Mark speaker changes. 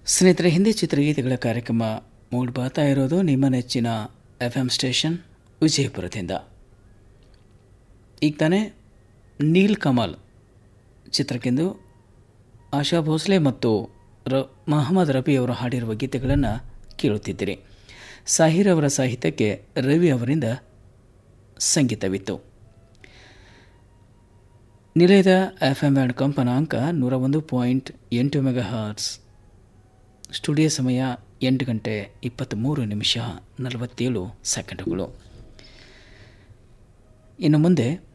Speaker 1: ಸ್ನೇಹಿತರೆ ಹಿಂದಿ ಚಿತ್ರಗೀತೆಗಳ ಕಾರ್ಯಕ್ರಮ ಮೂಡ್ ಬರ್ತಾ ಇರೋದು ನಿಮ್ಮ ನೆಚ್ಚಿನ ಎಫ್ ಎಂ ಸ್ಟೇಷನ್ ವಿಜಯಪುರದಿಂದ ಈಗ ತಾನೇ ನೀಲ್ ಕಮಲ್ ಚಿತ್ರಕ್ಕೆಂದು ಆಶಾ ಭೋಸ್ಲೆ ಮತ್ತು ರ ಮಹಮ್ಮದ್ ರಫಿ ಅವರು ಹಾಡಿರುವ ಗೀತೆಗಳನ್ನು ಕೇಳುತ್ತಿದ್ದಿರಿ ಸಾಹಿರ್ ಅವರ ಸಾಹಿತ್ಯಕ್ಕೆ ರವಿ ಅವರಿಂದ ಸಂಗೀತವಿತ್ತು ನಿಲಯದ ಎಫ್ ಎಂ ಬ್ಯಾಂಡ್ ಕಂಪನಾಂಕ ನೂರ ಒಂದು ಪಾಯಿಂಟ್ ಎಂಟು ಮೆಗಾ ಹಾರ್ಸ್ ಸ್ಟುಡಿಯೋ ಸಮಯ ಎಂಟು ಗಂಟೆ ಇಪ್ಪತ್ತ್ಮೂರು ನಿಮಿಷ ನಲವತ್ತೇಳು ಸೆಕೆಂಡುಗಳು ಇನ್ನು ಮುಂದೆ